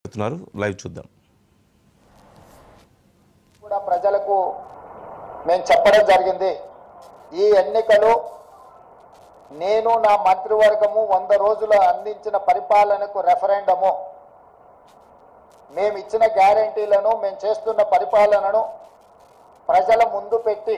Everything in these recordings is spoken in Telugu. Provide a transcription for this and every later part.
చెప్తున్నారు లైవ్ చూద్దాం కూడా ప్రజలకు మేము చెప్పడం జరిగింది ఈ ఎన్నికలు నేను నా మంత్రివర్గము వంద రోజులు అందించిన పరిపాలనకు రెఫరెండము మేము ఇచ్చిన గ్యారంటీలను మేము చేస్తున్న పరిపాలనను ప్రజల ముందు పెట్టి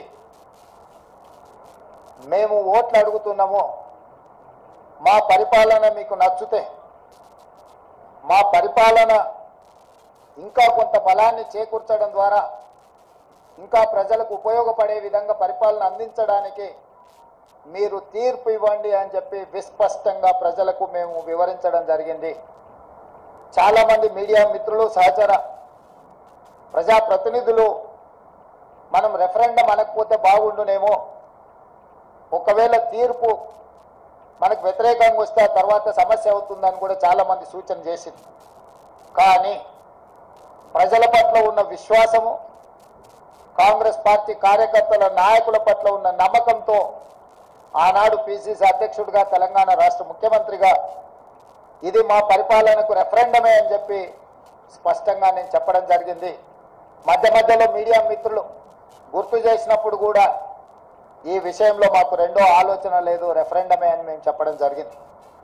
మేము ఓట్లు అడుగుతున్నాము మా పరిపాలన మీకు నచ్చితే మా పరిపాలన ఇంకా కొంత బలాన్ని చేకూర్చడం ద్వారా ఇంకా ప్రజలకు ఉపయోగపడే విధంగా పరిపాలన అందించడానికి మీరు తీర్పు ఇవ్వండి అని చెప్పి విస్పష్టంగా ప్రజలకు మేము వివరించడం జరిగింది చాలామంది మీడియా మిత్రులు సహచర ప్రజాప్రతినిధులు మనం రెఫరెండం అనకపోతే బాగుండునేమో ఒకవేళ తీర్పు మనకు వ్యతిరేకంగా వస్తే ఆ తర్వాత సమస్య అవుతుందని కూడా చాలామంది సూచన చేసింది కానీ ప్రజల పట్ల ఉన్న విశ్వాసము కాంగ్రెస్ పార్టీ కార్యకర్తల నాయకుల పట్ల ఉన్న నమ్మకంతో ఆనాడు పిసిసి అధ్యక్షుడిగా తెలంగాణ రాష్ట్ర ముఖ్యమంత్రిగా ఇది మా పరిపాలనకు రెఫరెండమే అని చెప్పి స్పష్టంగా నేను చెప్పడం జరిగింది మధ్య మధ్యలో మీడియా మిత్రులు గుర్తు చేసినప్పుడు కూడా ఈ విషయంలో మాకు రెండో ఆలోచన లేదు రెఫరెండమే అని మేము చెప్పడం జరిగింది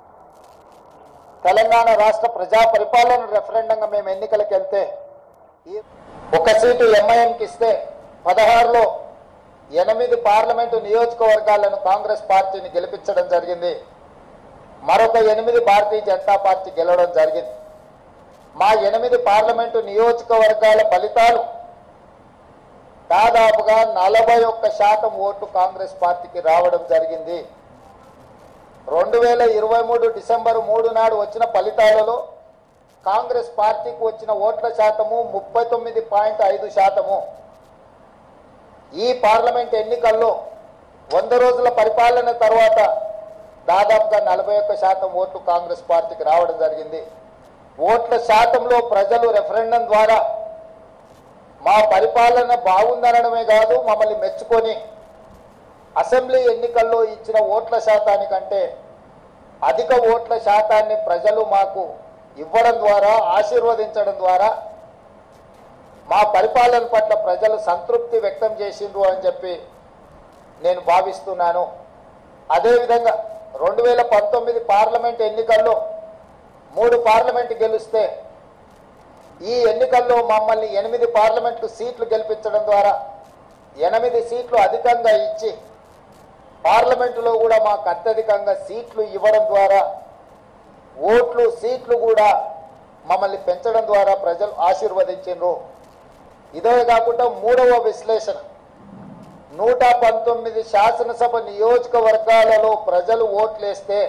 తెలంగాణ రాష్ట్ర ప్రజా పరిపాలన రెఫరెండంగా మేము ఎన్నికలకు వెళ్తే ఈ- ఒక సీటు ఎంఐఎంకి ఇస్తే పదహారులో ఎనిమిది పార్లమెంటు నియోజకవర్గాలను కాంగ్రెస్ పార్టీని గెలిపించడం జరిగింది మరొక ఎనిమిది భారతీయ జనతా పార్టీ గెలవడం జరిగింది మా ఎనిమిది పార్లమెంటు నియోజకవర్గాల ఫలితాలు దాదాపుగా నలభై ఒక్క శాతం ఓట్లు కాంగ్రెస్ పార్టీకి రావడం జరిగింది రెండు వేల ఇరవై మూడు డిసెంబర్ మూడు నాడు వచ్చిన ఫలితాలలో కాంగ్రెస్ పార్టీకి వచ్చిన ఓట్ల శాతము ముప్పై తొమ్మిది పాయింట్ ఐదు శాతము ఈ పార్లమెంట్ ఎన్నికల్లో వంద రోజుల పరిపాలన తర్వాత దాదాపుగా నలభై ఒక్క శాతం ఓట్లు కాంగ్రెస్ పార్టీకి రావడం జరిగింది ఓట్ల శాతంలో ప్రజలు రెఫరెండం ద్వారా మా పరిపాలన బాగుందనడమే కాదు మమ్మల్ని మెచ్చుకొని అసెంబ్లీ ఎన్నికల్లో ఇచ్చిన ఓట్ల శాతానికంటే అధిక ఓట్ల శాతాన్ని ప్రజలు మాకు ఇవ్వడం ద్వారా ఆశీర్వదించడం ద్వారా మా పరిపాలన పట్ల ప్రజలు సంతృప్తి వ్యక్తం చేసిండ్రు అని చెప్పి నేను భావిస్తున్నాను అదేవిధంగా రెండు వేల పంతొమ్మిది పార్లమెంట్ ఎన్నికల్లో మూడు పార్లమెంట్ గెలిస్తే ఈ ఎన్నికల్లో మమ్మల్ని ఎనిమిది పార్లమెంటు సీట్లు గెలిపించడం ద్వారా ఎనిమిది సీట్లు అధికంగా ఇచ్చి పార్లమెంటులో కూడా మాకు అత్యధికంగా సీట్లు ఇవ్వడం ద్వారా ఓట్లు సీట్లు కూడా మమ్మల్ని పెంచడం ద్వారా ప్రజలు ఆశీర్వదించారు ఇదే కాకుండా మూడవ విశ్లేషణ నూట పంతొమ్మిది శాసనసభ నియోజకవర్గాలలో ప్రజలు ఓట్లేస్తే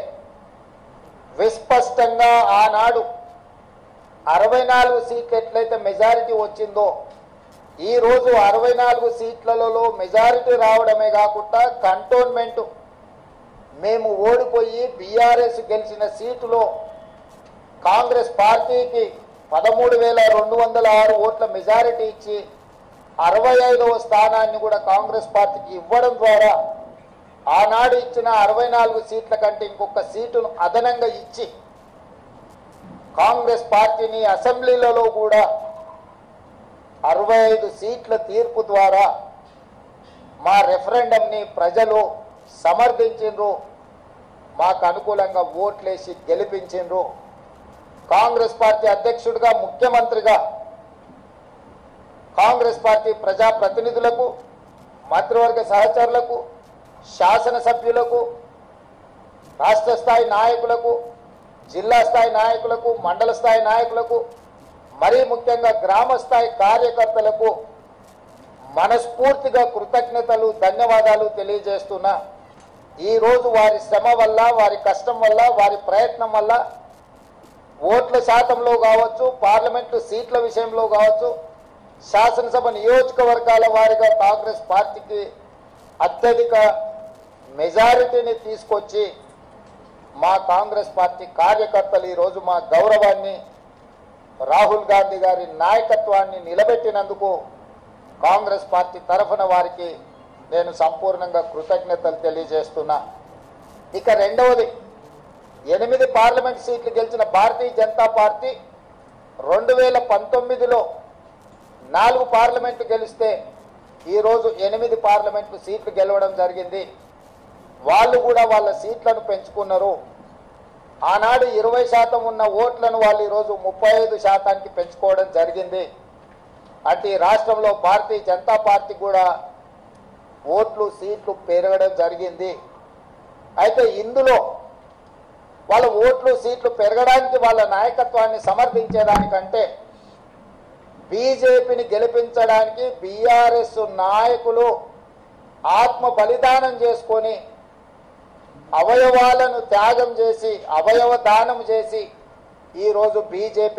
విస్పష్టంగా ఆనాడు అరవై నాలుగు సీట్లు ఎట్లయితే మెజారిటీ వచ్చిందో ఈ రోజు అరవై నాలుగు సీట్లలో మెజారిటీ రావడమే కాకుండా కంటోన్మెంట్ మేము ఓడిపోయి బీఆర్ఎస్ గెలిచిన సీటులో కాంగ్రెస్ పార్టీకి పదమూడు వేల రెండు వందల ఆరు ఓట్ల మెజారిటీ ఇచ్చి అరవై ఐదవ స్థానాన్ని కూడా కాంగ్రెస్ పార్టీకి ఇవ్వడం ద్వారా ఆనాడు ఇచ్చిన అరవై నాలుగు సీట్ల కంటే ఇంకొక సీటును అదనంగా ఇచ్చి కాంగ్రెస్ పార్టీని అసెంబ్లీలలో కూడా అరవై ఐదు సీట్ల తీర్పు ద్వారా మా రెఫరెండంని ప్రజలు సమర్థించిండ్రు మాకు అనుకూలంగా ఓట్లేసి గెలిపించిండ్రు కాంగ్రెస్ పార్టీ అధ్యక్షుడిగా ముఖ్యమంత్రిగా కాంగ్రెస్ పార్టీ ప్రజాప్రతినిధులకు మంత్రివర్గ సహచరులకు శాసనసభ్యులకు రాష్ట్ర స్థాయి నాయకులకు జిల్లా స్థాయి నాయకులకు మండల స్థాయి నాయకులకు మరీ ముఖ్యంగా గ్రామ స్థాయి కార్యకర్తలకు మనస్ఫూర్తిగా కృతజ్ఞతలు ధన్యవాదాలు తెలియజేస్తున్నా ఈ రోజు వారి శ్రమ వల్ల వారి కష్టం వల్ల వారి ప్రయత్నం వల్ల ఓట్ల శాతంలో కావచ్చు పార్లమెంటు సీట్ల విషయంలో కావచ్చు శాసనసభ నియోజకవర్గాల వారిగా కాంగ్రెస్ పార్టీకి అత్యధిక మెజారిటీని తీసుకొచ్చి మా కాంగ్రెస్ పార్టీ కార్యకర్తలు ఈరోజు మా గౌరవాన్ని రాహుల్ గాంధీ గారి నాయకత్వాన్ని నిలబెట్టినందుకు కాంగ్రెస్ పార్టీ తరఫున వారికి నేను సంపూర్ణంగా కృతజ్ఞతలు తెలియజేస్తున్నా ఇక రెండవది ఎనిమిది పార్లమెంట్ సీట్లు గెలిచిన భారతీయ జనతా పార్టీ రెండు వేల పంతొమ్మిదిలో నాలుగు పార్లమెంట్లు గెలిస్తే ఈరోజు ఎనిమిది పార్లమెంట్లు సీట్లు గెలవడం జరిగింది వాళ్ళు కూడా వాళ్ళ సీట్లను పెంచుకున్నారు ఆనాడు ఇరవై శాతం ఉన్న ఓట్లను వాళ్ళు ఈరోజు ముప్పై ఐదు శాతానికి పెంచుకోవడం జరిగింది అంటే ఈ రాష్ట్రంలో భారతీయ జనతా పార్టీ కూడా ఓట్లు సీట్లు పెరగడం జరిగింది అయితే ఇందులో వాళ్ళ ఓట్లు సీట్లు పెరగడానికి వాళ్ళ నాయకత్వాన్ని సమర్థించేదానికంటే బీజేపీని గెలిపించడానికి బీఆర్ఎస్ నాయకులు ఆత్మ బలిదానం చేసుకొని అవయవాలను త్యాగం చేసి అవయవ దానం చేసి ఈరోజు బీజేపీ